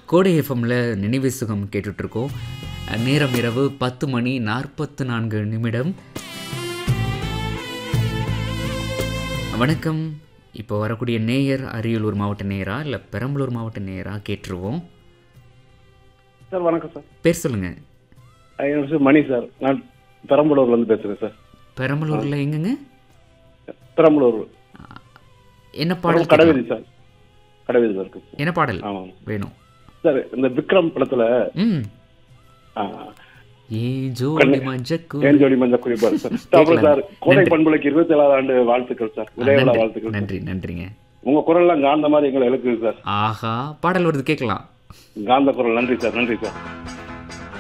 கோடை எஃப்எம்ல நினைவு சுகம் கேட்டுட்ருக்கோம் நேரம் இரவு பத்து மணி நாற்பத்து நான்கு நிமிடம் வணக்கம் இப்போ வரக்கூடிய நேயர் அரியலூர் மாவட்ட நேயரா இல்லை பெரம்பலூர் மாவட்ட நேயரா கேட்டுருவோம் சார் வணக்கம் சார் பேர் சொல்லுங்க என்னோட பேர் மணி சார் நான் பெரம்பலூர்ல இருந்து பேசுறேன் சார் பெரம்பலூரில் எங்கங்க பெரம்பலூர் என்ன பாடல் கடவேதி சார் கடவேதி சார் இருக்கு என்ன பாடல் ஆமாம் வேணும் சார் இந்த விக்ரம் படத்துல ம் ஆ, ஏ ஜோடி மஞ்சக்கு ஏன் ஜோடி மஞ்சள் குறிப்பார் சார் அப்புறம் சார் கோடை பண்புலைக்கு இருபத்தி ஏழாவது ஆண்டு வாழ்த்துக்கள் சார் உதயவிழா வாழ்த்துக்கள் நன்றி நன்றிங்க உங்க குரல்லாம் காந்த மாதிரி எங்களை எழுக்குது சார் ஆஹா பாடல் வருது கேட்கலாம் காந்த குரல் நன்றி சார் நன்றி சார்